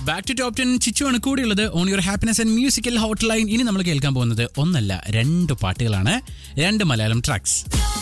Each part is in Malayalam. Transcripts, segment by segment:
ബാക്ക് ടു ടോപ്പ് ടെൻ ചിച്ചുവാണ് കൂടെയുള്ളത് on your happiness and musical hot line ഇനി നമ്മൾ കേൾക്കാൻ പോകുന്നത് ഒന്നല്ല രണ്ട് പാട്ടുകളാണ് രണ്ട് മലയാളം ട്രാക്സ്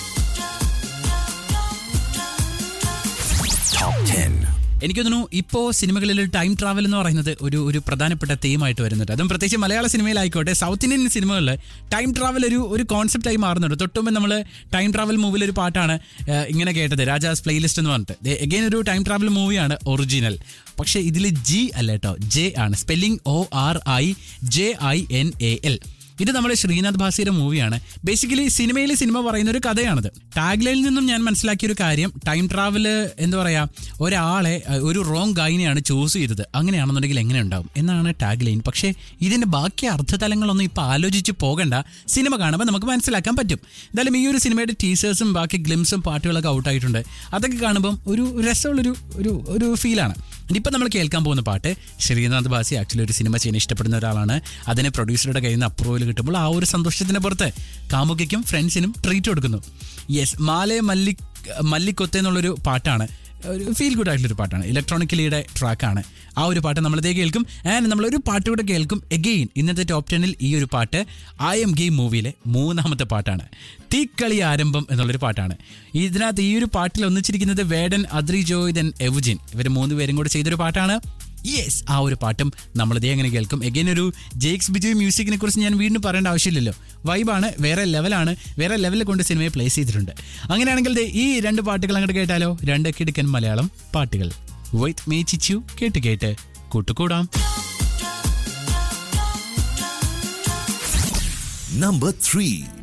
എനിക്ക് തോന്നുന്നു ഇപ്പോൾ സിനിമകളിൽ ടൈം ട്രാവൽ എന്ന് പറയുന്നത് ഒരു ഒരു പ്രധാനപ്പെട്ട തീമായിട്ട് വരുന്നുണ്ട് അതും പ്രത്യേകിച്ച് മലയാള സിനിമയിലായിക്കോട്ടെ സൗത്ത് ഇന്ത്യൻ സിനിമകളിൽ ടൈം ട്രാവൽ ഒരു ഒരു കോൺസെപ്റ്റായി മാറുന്നുണ്ട് തൊട്ടുമുമ്പ് നമ്മൾ ടൈം ട്രാവൽ മൂവിൽ ഒരു പാട്ടാണ് ഏഹ്, ഇങ്ങനെ കേട്ടത് രാജാസ് പ്ലേലിസ്റ്റ് എന്ന് പറഞ്ഞിട്ട് എഗെയിൻ ഒരു ടൈം ട്രാവൽ മൂവിയാണ് ഒറിജിനൽ പക്ഷേ ഇതിൽ ജി അല്ല കേട്ടോ ജെ ആണ് spelling O R I J I N A L ഇത് നമ്മുടെ ശ്രീനാഥ് ഭാസിയുടെ മൂവിയാണ് ബേസിക്കലി സിനിമയിൽ സിനിമ പറയുന്ന ഒരു കഥയാണിത് ടാഗ്ലൈനിൽ നിന്നും ഞാൻ മനസ്സിലാക്കിയ ഒരു കാര്യം ടൈം ട്രാവൽ എന്താ പറയാ ഒരാളെ അഹ്, ഒരു റോങ് ഗൈനെയാണ് ചൂസ് ചെയ്തത് അങ്ങനെയാണെന്നുണ്ടെങ്കിൽ എങ്ങനെ ഉണ്ടാവും എന്നാണ് ടാഗ് ലൈൻ പക്ഷേ ഇതിന്റെ ബാക്കി അർത്ഥതലങ്ങളൊന്നും ഇപ്പൊ ആലോചിച്ച് പോകണ്ട സിനിമ കാണുമ്പോൾ നമുക്ക് മനസ്സിലാക്കാൻ പറ്റും എന്തായാലും ഈ ഒരു സിനിമയുടെ ടീസേഴ്സും ബാക്കി ഗ്ലിംസും പാട്ടുകളൊക്കെ ഔട്ടായിട്ടുണ്ട് അതൊക്കെ കാണുമ്പം ഒരു രസമുള്ളൊരു ഒരു ഒരു ഫീലാണ് ഇനിയിപ്പോൾ നമ്മൾ കേൾക്കാൻ പോകുന്ന പാട്ട് ശ്രീനാഥ് ബാസി ആക്ച്വലി ഒരു സിനിമ ചെയ്യാൻ ഇഷ്ടപ്പെടുന്ന ഒരാളാണ് അതിന് പ്രൊഡ്യൂസറുടെ കയ്യിൽ നിന്ന് അപ്രൂവൽ കിട്ടുമ്പോൾ ആ ഒരു സന്തോഷത്തിന് പുറത്ത് കാമുകയ്ക്കും ഫ്രണ്ട്സിനും ട്രീറ്റ് കൊടുക്കുന്നു യെസ് മാലേ മല്ലി മല്ലിക്കൊത്ത എന്നുള്ളൊരു പാട്ടാണ് ഒരു ഫീൽ ഗുഡ് ആയിട്ടുള്ളൊരു പാട്ടാണ് ഇലക്ട്രോണിക്കലിയുടെ ട്രാക്കാണ് ആ ഒരു പാട്ട് നമ്മളിതേ കേൾക്കും ആൻഡ് നമ്മളൊരു പാട്ട് കൂടെ കേൾക്കും എഗെയിൻ ഇന്നത്തെ ടോപ്പ് ടെന്നിൽ ഈ ഒരു പാട്ട് ഐ എം ഗെയിം മൂവിയിലെ മൂന്നാമത്തെ പാട്ടാണ് തീക്കളി ആരംഭം എന്നുള്ളൊരു പാട്ടാണ് ഇതിനകത്ത് ഈ ഒരു പാട്ടിൽ ഒന്നിച്ചിരിക്കുന്നത് വേഡൻ അദ്രി ജോയ് ദൻ എവുജിൻ ഇവർ മൂന്ന് പേരും കൂടെ ചെയ്തൊരു പാട്ടാണ് യെസ് ആ ഒരു പാട്ടും നമ്മളിതേ അങ്ങനെ കേൾക്കും എഗെയിൻ ഒരു ജേക്സ് ബിജോയ് മ്യൂസിക്കിനെ കുറിച്ച് ഞാൻ വീണ്ടും പറയേണ്ട ആവശ്യമില്ലല്ലോ വൈബാണ് വേറെ ലെവലാണ് വേറെ ലെവലിൽ കൊണ്ട് സിനിമയെ പ്ലേസ് ചെയ്തിട്ടുണ്ട് അങ്ങനെയാണെങ്കിൽ ദേ ഈ രണ്ട് പാട്ടുകൾ അങ്ങോട്ട് കേട്ടാലോ രണ്ട് കിടുക്കൻ മലയാളം പാട്ടുകൾ വൈറ്റ് മേ ചിച്ചു കേട്ട് കേട്ട് കൂട്ടുകൂടാം Number 3.